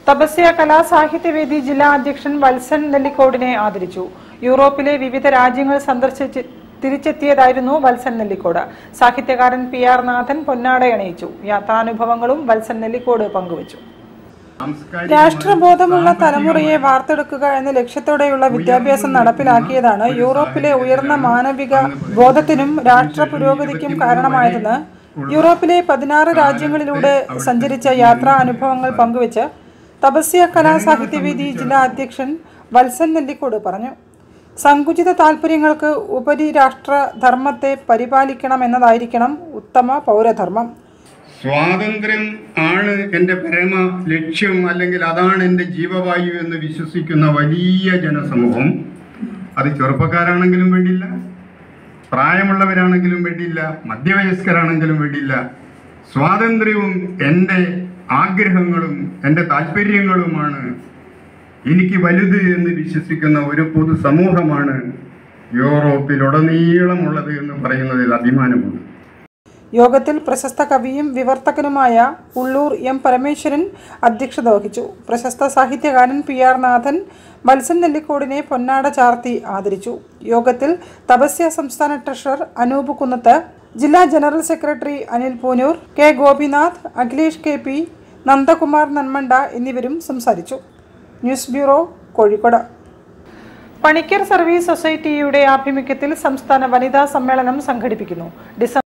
തപസ്യ കലാ സാഹിത്യവേദി ജില്ലാ അധ്യക്ഷൻ വത്സൻ നെല്ലിക്കോടിനെ ആദരിച്ചു യൂറോപ്പിലെ വിവിധ രാജ്യങ്ങൾ സന്ദർശിച്ച് തിരിച്ചെത്തിയതായിരുന്നു വത്സൻ നെല്ലിക്കോട് സാഹിത്യകാരൻ പി ആർ നാഥൻ പൊന്നാടയണിയിച്ചു യാത്രാനുഭവങ്ങളും വത്സൻ നെല്ലിക്കോട് പങ്കുവച്ചു രാഷ്ട്രബോധമുള്ള തലമുറയെ വാർത്തെടുക്കുക എന്ന ലക്ഷ്യത്തോടെയുള്ള വിദ്യാഭ്യാസം നടപ്പിലാക്കിയതാണ് യൂറോപ്പിലെ ഉയർന്ന മാനവിക ബോധത്തിനും രാഷ്ട്ര പുരോഗതിക്കും കാരണമായതെന്ന് യൂറോപ്പിലെ പതിനാറ് രാജ്യങ്ങളിലൂടെ സഞ്ചരിച്ച യാത്രാ അനുഭവങ്ങൾ പങ്കുവച്ച് തപസ്യ കലാസാഹിത്യവേദി ജില്ലാ അധ്യക്ഷൻ വത്സൻ നെല്ലിക്കോട് പറഞ്ഞു സങ്കുചിത താൽപ്പര്യങ്ങൾക്ക് ഉപരി രാഷ്ട്ര ധർമ്മത്തെ പരിപാലിക്കണമെന്നതായിരിക്കണം ഉത്തമ പൗരധർമ്മം സ്വാതന്ത്ര്യം ആണ് എൻ്റെ പരമ ലക്ഷ്യം അല്ലെങ്കിൽ അതാണ് എൻ്റെ ജീവവായു എന്ന് വിശ്വസിക്കുന്ന വലിയ ജനസമൂഹം അത് ചെറുപ്പക്കാരാണെങ്കിലും വേണ്ടില്ല പ്രായമുള്ളവരാണെങ്കിലും വേണ്ടിയില്ല മധ്യവയസ്കരാണെങ്കിലും വേണ്ടിയില്ല സ്വാതന്ത്ര്യവും എൻ്റെ ആഗ്രഹങ്ങളും എൻ്റെ താല്പര്യങ്ങളുമാണ് എനിക്ക് വലുത് എന്ന് വിശ്വസിക്കുന്ന ഒരു പൊതുസമൂഹമാണ് യൂറോപ്പിലുടനീളമുള്ളത് എന്ന് പറയുന്നതിൽ അഭിമാനമുണ്ട് യോഗത്തിൽ പ്രശസ്ത കവിയും വിവർത്തകനുമായ ഉള്ളൂർ എം പരമേശ്വരൻ അധ്യക്ഷത വഹിച്ചു പ്രശസ്ത സാഹിത്യകാരൻ പി ആർ നാഥൻ വത്സൻ നെല്ലിക്കോടിനെ പൊന്നാട ചാർത്തി ആദരിച്ചു യോഗത്തിൽ തപസ്യ സംസ്ഥാന ട്രഷറർ അനൂപ് കുന്നത്ത് ജില്ലാ general secretary Anil Poonoor K Gopinath Akhilesh K P Nandakumar Nanmanda എന്നിവരും സംസാരിച്ചു news bureau Kozhikode Panicker service സൊസൈറ്റിയുടെ ആഭിമുഖ്യത്തിൽ സംസ്ഥാന വനിതാ സമ്മേളനം സംഘടിപ്പിക്കുന്നു ഡിസംബർ